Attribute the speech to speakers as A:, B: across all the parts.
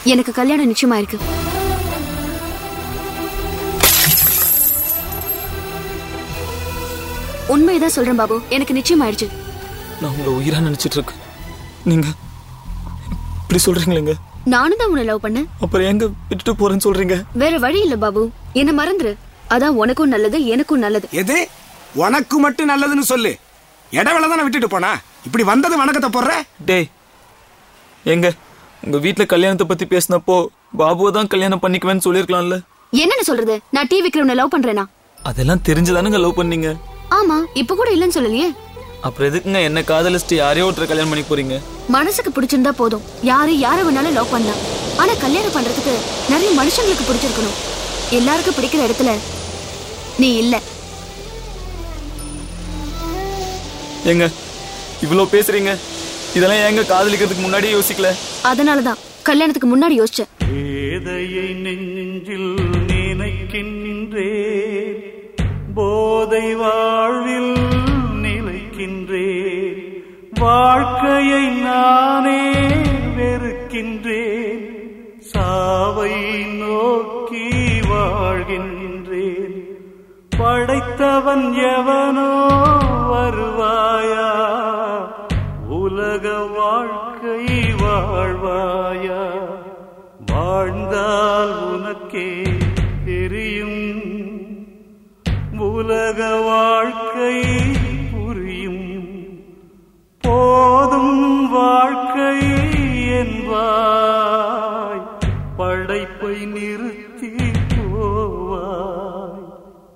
A: எனக்கு கல்யாணம் நிச்சயமா இருக்கு உண்மையதான் சொல்றேன் பாபு எனக்கு நிச்சயம் ஆயிடுச்சு
B: நான் உங்களை உயிரா நினைச்சிட்டு இருக்கேன் நீங்க இப்படி சொல்றீங்களேங்க
A: நானும் தான் உன்னை லவ் பண்ணேன்
B: அப்புறம் எங்க விட்டுட்டு போறேன்னு சொல்றீங்க
A: வேற வழி இல்ல பாபு என்ன மறந்துரு அதான் உனக்கும் நல்லது எனக்கும் நல்லது
C: எது உனக்கு மட்டும் நல்லதுன்னு சொல்லு இடவேளை தானே விட்டுட்டு போனா இப்படி வந்தது வணக்கத்தை போடுற
B: டேய் எங்க உங்க வீட்ல கல்யாணத்தை பத்தி பேசினப்போ பாபுவை தான் கல்யாணம் பண்ணிக்குவேன்னு சொல்லிருக்கலாம்ல
A: என்னன்னு சொல்றது நான் டிவி விக்ரம்ன லவ் பண்றேனா
B: அதெல்லாம் தெரிஞ்சுதானுங்க லவ் பண்ணீங்க
A: ஆமா இப்ப கூட இல்லன்னு சொல்லலையே
B: அப்புறம் எதுக்குங்க என்ன காதலிச்சுட்டு யாரையோ ஒருத்தர் கல்யாணம் பண்ணி போறீங்க
A: மனசுக்கு பிடிச்சிருந்தா போதும் யாரு யார வேணாலும் லவ் பண்ணலாம் ஆனா கல்யாணம் பண்றதுக்கு நிறைய மனுஷங்களுக்கு பிடிச்சிருக்கணும் எல்லாருக்கும் பிடிக்கிற இடத்துல நீ இல்ல
B: ஏங்க இவ்வளோ பேசுறீங்க இதெல்லாம் ஏங்க காதலிக்கிறதுக்கு முன்னாடியே யோசிக்கல
A: அதனாலதான் கல்யாணத்துக்கு முன்னாடி யோசிச்சேன்
D: வேதையை நெஞ்சில் நினைக்கின்றே போதை வாழ்வில் நிலைக்கின்றே வாழ்க்கையை நானே வெறுக்கின்றேன் சாவை நோக்கி வாழ்கின்றேன் படைத்தவன் எவனோ வருவாயா உலக வாழ்க்கை வாழ்வாயா வாழ்ந்தால் உனக்கே தெரியும் உலக வாழ்க்கை புரியும் போதும் வாழ்க்கை என்பாய் படைப்பை நிறுத்தி போவாய்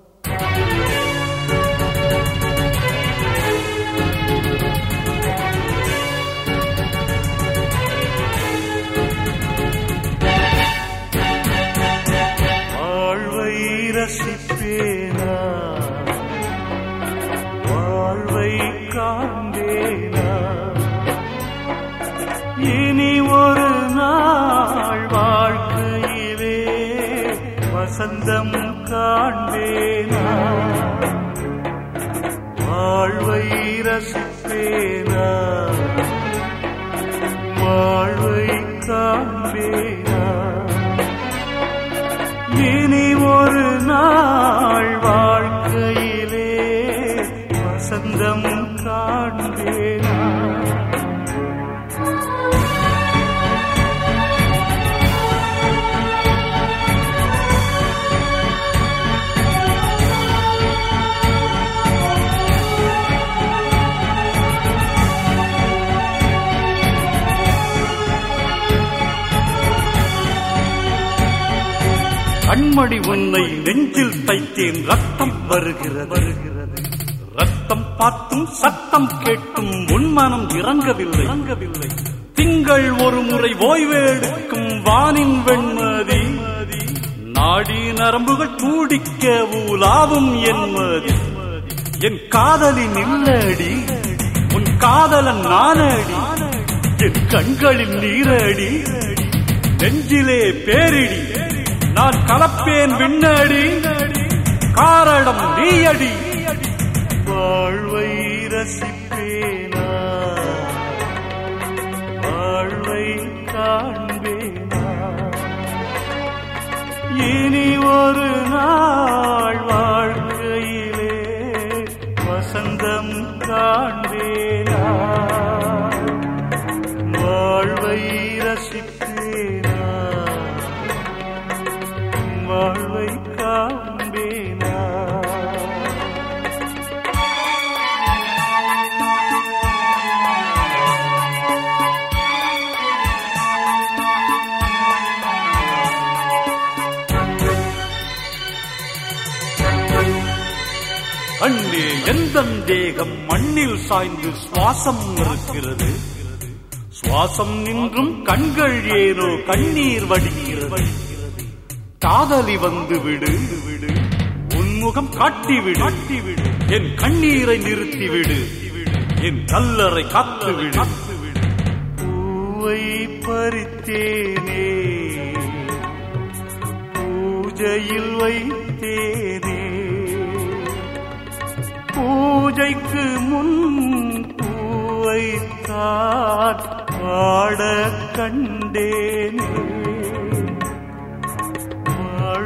D: வாழ்வை ரசிப்பேனா வாழ்வை காண்பேனா இனி ஒரு நாள் வாழ்க்கையிலே வசந்தம் காண்பேனா வாழ்வை ரசிப்பேனா வாழ்வை காண்பேனா இனி ஒரு நாள் வாழ்க்கையிலே வசந்தம் காண்பேனா கண்மணி உன்னை நெஞ்சில் தைத்தேன் ரத்தம் வருகிறது வருகிறது ரத்தம் பார்த்தும் சத்தம் கேட்டும் உன் மனம் இறங்கவில்லை இறங்கவில்லை திங்கள் ஒரு முறை ஓய்வெடுக்கும் வானின் வெண்மதி நாடி நரம்புகள் துடிக்க ஊலாவும் என்மதி என் காதலின் இல்லடி உன் காதலன் நானடி என் கண்களில் நீரடி நெஞ்சிலே பேரிடி நான் கலப்பேன் விண்ணடி காரணம் நீயடி வாழ்வை ரசிப்பேனா வாழ்வை காண்பேனா இனி ஒரு நாள் வாழ்க்கையிலே வசந்தம் காண்பேனா வாழ்வை ரசிப்பேனா வாழ்வை காண்பேனா அண்ணே எந்த தேகம் மண்ணில் சாய்ந்து சுவாசம் இருக்கிறது சுவாசம் நின்றும் கண்கள் ஏனோ கண்ணீர் வடிக்கிறது காதலி வந்து விடு விடு உன்முகம் காட்டி விடு காட்டி விடு என் கண்ணீரை நிறுத்தி விடு என் கல்லறை காத்து விடு பூவை பறித்தேனே பூஜையில் வைத்தேனே பூஜைக்கு முன் பூவை தான் பாட கண்டேனே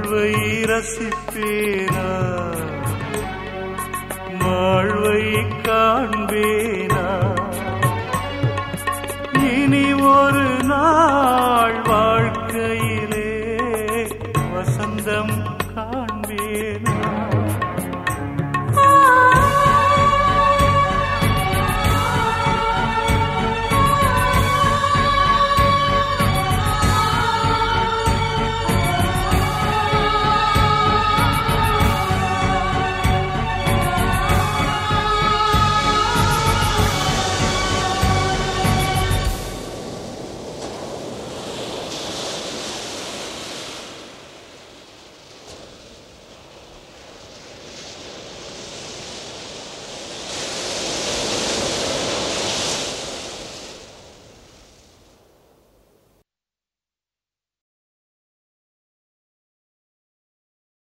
D: வாழ்வை ரசிப்பேனா வாழ்வை காண்பேனா